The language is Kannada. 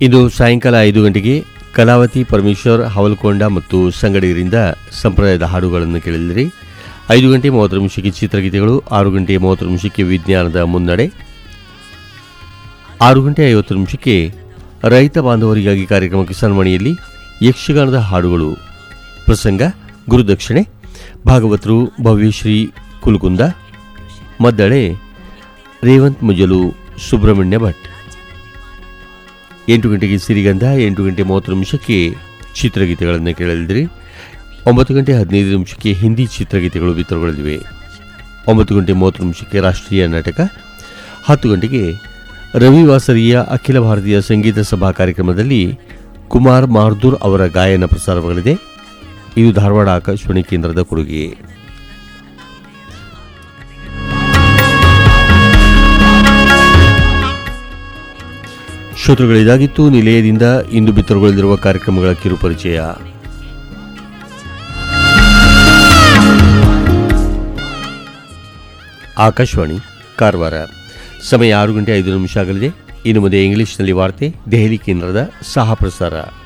ಇಂದು ಸಾಯಂಕಾಲ ಐದು ಗಂಟೆಗೆ ಕಲಾವತಿ ಪರಮೇಶ್ವರ್ ಹವಲ್ಕೊಂಡ ಮತ್ತು ಸಂಗಡಿಗರಿಂದ ಸಂಪ್ರದಾಯದ ಹಾಡುಗಳನ್ನು ಕೇಳಿದಿರಿ ಐದು ಗಂಟೆ ಮೂವತ್ತು ನಿಮಿಷಕ್ಕೆ ಚಿತ್ರಗೀತೆಗಳು ಆರು ಗಂಟೆ ಮೂವತ್ತು ನಿಮಿಷಕ್ಕೆ ವಿಜ್ಞಾನದ ಮುನ್ನಡೆ ಆರು ಗಂಟೆ ಐವತ್ತು ನಿಮಿಷಕ್ಕೆ ರೈತ ಬಾಂಧವರಿಗಾಗಿ ಕಾರ್ಯಕ್ರಮ ಕಿಸಾನ್ ಮಣಿಯಲ್ಲಿ ಯಕ್ಷಗಾನದ ಹಾಡುಗಳು ಪ್ರಸಂಗ ಗುರುದಕ್ಷಿಣೆ ಭಾಗವತರು ಭವ್ಯಶ್ರೀ ಕುಲಕುಂದ ಮದ್ದಳೆ ರೇವಂತ್ ಮುಜಲು ಸುಬ್ರಹ್ಮಣ್ಯ ಭಟ್ ಎಂಟು ಗಂಟೆಗೆ ಸಿರಿಗಂಧ ಎಂಟು ಗಂಟೆ ಮೂವತ್ತು ನಿಮಿಷಕ್ಕೆ ಚಿತ್ರಗೀತೆಗಳನ್ನು ಕೇಳಲಿದ್ರಿ ಒಂಬತ್ತು ಗಂಟೆ ಹದಿನೈದು ನಿಮಿಷಕ್ಕೆ ಹಿಂದಿ ಚಿತ್ರಗೀತೆಗಳು ಬಿತ್ತರಗೊಳ್ಳಲಿವೆ ಒಂಬತ್ತು ಗಂಟೆ ಮೂವತ್ತು ನಿಮಿಷಕ್ಕೆ ರಾಷ್ಟ್ರೀಯ ನಾಟಕ ಹತ್ತು ಗಂಟೆಗೆ ರವಿವಾಸರಿಯ ಅಖಿಲ ಭಾರತೀಯ ಸಂಗೀತ ಸಭಾ ಕಾರ್ಯಕ್ರಮದಲ್ಲಿ ಕುಮಾರ್ ಮಾರ್ದೂರ್ ಅವರ ಗಾಯನ ಪ್ರಸಾರವಾಗಲಿದೆ ಇದು ಧಾರವಾಡ ಆಕಾಶವಾಣಿ ಕೇಂದ್ರದ ಕೊಡುಗೆ ಶ್ರೋತೃಗಳಿದಾಗಿತ್ತು ನಿಲಯದಿಂದ ಇಂದು ಬಿತ್ತರಗೊಳ್ಳಲಿರುವ ಕಾರ್ಯಕ್ರಮಗಳ ಕಿರುಪರಿಚಯ ಆಕಾಶವಾಣಿ ಕಾರವಾರ ಸಮಯ ಆರು ಗಂಟೆ ಐದು ನಿಮಿಷ ಆಗಲಿದೆ ಇನ್ನು ಮುಂದೆ ಇಂಗ್ಲಿಷ್ನಲ್ಲಿ ವಾರ್ತೆ ದೆಹಲಿ ಕೇಂದ್ರದ ಸಹ ಪ್ರಸಾರ